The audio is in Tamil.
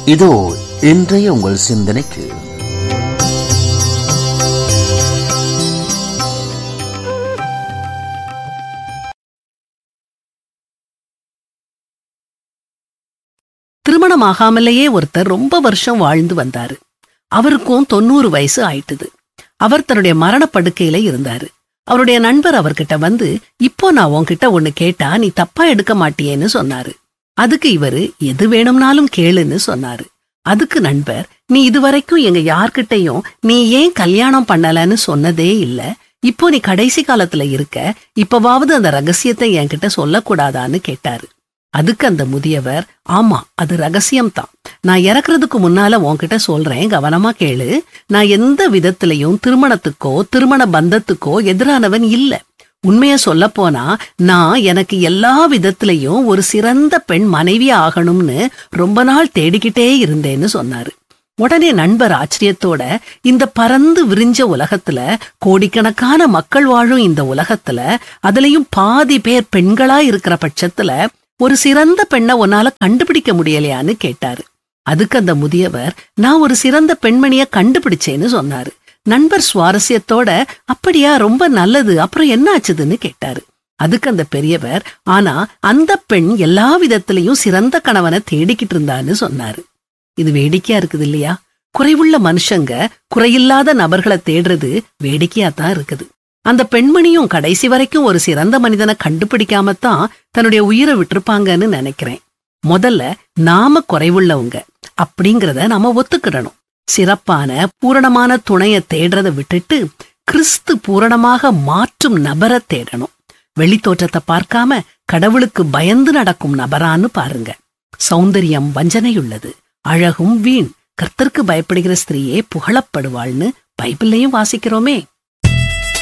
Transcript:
இதோ இன்றைய உங்கள் சிந்தனைக்கு திருமணமாகாமலேயே ஒருத்தர் ரொம்ப வருஷம் வாழ்ந்து வந்தாரு அவருக்கும் தொண்ணூறு வயசு ஆயிட்டுது அவர் தன்னுடைய மரணப்படுக்கையில இருந்தாரு அவருடைய நண்பர் அவர்கிட்ட வந்து இப்போ நான் உன்கிட்ட ஒன்னு கேட்டா நீ தப்பா எடுக்க மாட்டியேன்னு சொன்னாரு அதுக்கு இவரு எது வேணும்னாலும் கேளுன்னு சொன்னாரு அதுக்கு நண்பர் நீ இதுவரைக்கும் எங்க யார்கிட்டயும் நீ ஏன் கல்யாணம் பண்ணலன்னு சொன்னதே இல்ல இப்போ நீ கடைசி காலத்துல இருக்க இப்பவாவது அந்த ரகசியத்தை என்கிட்ட சொல்லக்கூடாதான்னு கேட்டாரு அதுக்கு அந்த முதியவர் ஆமா அது ரகசியம்தான் நான் இறக்குறதுக்கு முன்னால உன்கிட்ட சொல்றேன் கவனமா கேளு நான் எந்த விதத்திலையும் திருமணத்துக்கோ திருமண பந்தத்துக்கோ எதிரானவன் இல்ல உண்மைய சொல்ல போனா நான் எனக்கு எல்லா விதத்திலையும் ஒரு சிறந்த பெண் மனைவி ஆகணும்னு ரொம்ப நாள் தேடிக்கிட்டே இருந்தேன்னு சொன்னாரு உடனே நண்பர் ஆச்சரியத்தோட இந்த பறந்து விரிஞ்ச உலகத்துல கோடிக்கணக்கான மக்கள் வாழும் இந்த உலகத்துல அதுலயும் பாதி பேர் பெண்களா இருக்கிற பட்சத்துல ஒரு சிறந்த பெண்ணை உன்னால கண்டுபிடிக்க முடியலையான்னு கேட்டாரு அதுக்கு அந்த முதியவர் நான் ஒரு சிறந்த பெண்மணிய கண்டுபிடிச்சேன்னு சொன்னாரு நண்பர் சுவாரஸ்யத்தோட அப்படியா ரொம்ப நல்லது அப்புறம் என்ன ஆச்சுதுன்னு கேட்டாரு அதுக்கு அந்த பெரியவர் ஆனா அந்த பெண் எல்லா விதத்திலையும் சிறந்த கணவனை தேடிக்கிட்டு இருந்தான்னு சொன்னாரு இது வேடிக்கையா இருக்குது இல்லையா குறைவுள்ள மனுஷங்க குறையில்லாத நபர்களை தேடுறது வேடிக்கையா தான் இருக்குது அந்த பெண்மணியும் கடைசி வரைக்கும் ஒரு சிறந்த மனிதனை கண்டுபிடிக்காமத்தான் தன்னுடைய உயிரை விட்டிருப்பாங்கன்னு நினைக்கிறேன் முதல்ல நாம குறைவுள்ளவங்க அப்படிங்கறத நாம ஒத்துக்கிடணும் சிறப்பான பூரணமான துணைய தேடுறத விட்டுட்டு கிறிஸ்து பூரணமாக மாற்றும் நபரை தேடணும் வெளித்தோற்றத்தை பார்க்காம கடவுளுக்கு பயந்து நடக்கும் நபரான்னு பாருங்க சௌந்தரியம் வஞ்சனையுள்ளது அழகும் வீண் கர்த்தருக்கு பயப்படுகிற ஸ்திரீயே புகழப்படுவாள்னு பைபிள்லையும் வாசிக்கிறோமே